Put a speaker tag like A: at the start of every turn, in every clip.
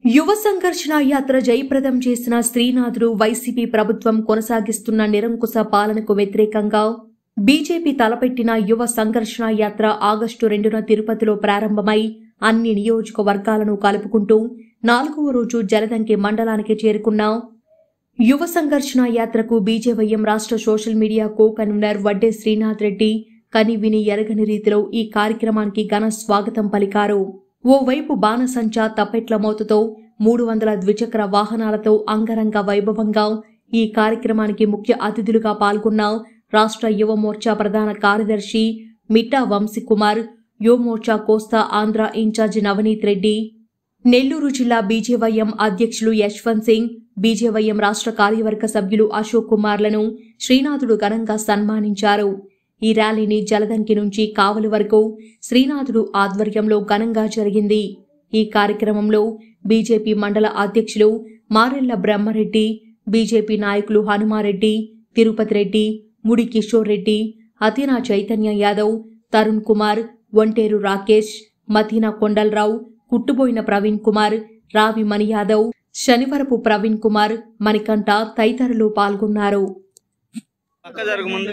A: యువ సంఘర్షణ యాత్ర జయప్రదం చేసిన శ్రీనాథుడు వైసీపీ ప్రభుత్వం కొనసాగిస్తున్న నిరంకుశ పాలనకు వ్యతిరేకంగా బీజేపీ తలపెట్టిన యువ సంఘర్షణ యాత్ర ఆగస్టు రెండున తిరుపతిలో ప్రారంభమై అన్ని నియోజకవర్గాలను కలుపుకుంటూ నాలుగవ రోజు జలదంకి మండలానికి చేరుకున్న యువ సంఘర్షణ యాత్రకు బీజేవైఎం రాష్ట్ర social media co convener Vadde Srinath Reddy కని విని ఎరగని రీతిలో ఈ కార్యక్రమానికి ఘన స్వాగతం పలికారు ఓవైపు బాణసంచా తప్పెట్ల మోతతో మూడు వందల ద్విచక్ర వాహనాలతో అంగరంగ వైభవంగా ఈ కార్యక్రమానికి ముఖ్య అతిథులుగా పాల్గొన్న రాష్ట్ర యువ మోర్చా ప్రధాన కార్యదర్శి మిట్టా వంశీకుమార్ యువ మోర్చా కోస్తా ఆంధ్ర ఇన్ఛార్జి నవనీత్ రెడ్డి నెల్లూరు జిల్లా బీజేవైఎం అధ్యక్షులు యశ్వంత్ సింగ్ బీజేవైఎం రాష్ట్ర కార్యవర్గ సభ్యులు అశోక్ కుమార్లను శ్రీనాథుడు ఘనంగా సన్మానించారు ఈ ర్యాలీని జలదంకి నుంచి కావలి వరకు శ్రీనాథుడు ఆధ్వర్యంలో ఘనంగా జరిగింది ఈ కార్యక్రమంలో బీజేపీ మండల అధ్యక్షులు మారెళ్ల బ్రహ్మరెడ్డి బీజేపీ నాయకులు హనుమారెడ్డి తిరుపతి రెడ్డి ముడి కిషోర్ రెడ్డి అతినా చైతన్య యాదవ్ తరుణ్ కుమార్ ఒంటేరు రాకేష్ మతీనా కొండలరావు కుట్టుబోయిన ప్రవీణ్ కుమార్ రావి మణి యాదవ్ శనివరపు ప్రవీణ్ కుమార్ మణికంఠ తదితరులు పాల్గొన్నారు
B: పక్క జరుగు ముందు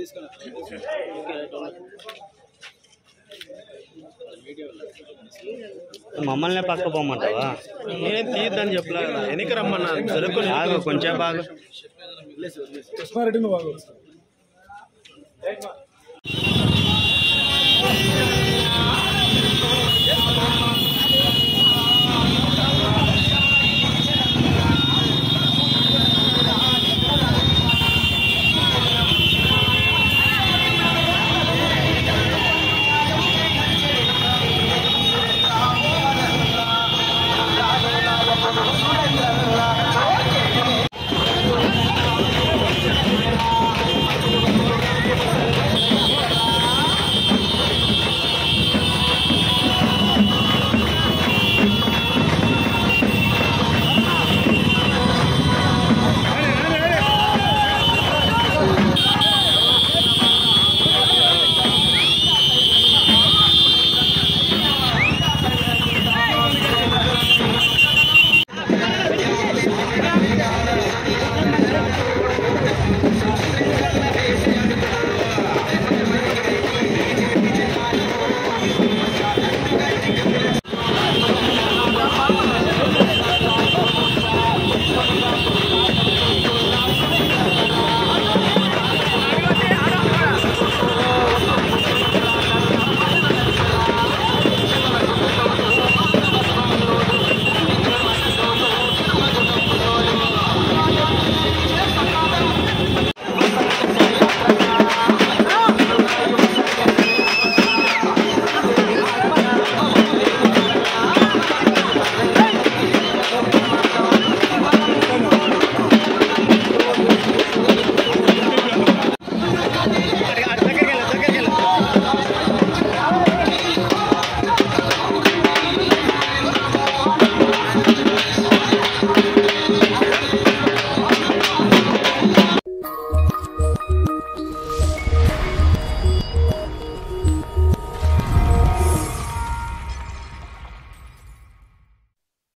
B: మమ్మల్ని పక్క పోమంటావా
C: నేనే తీయద్దని చెప్పలే కదా వెనక రమ్మన్నా జరుపుకొని
B: బాగు కొంచెం బాగు
D: కృష్ణారెడ్డి నువ్వు బాగు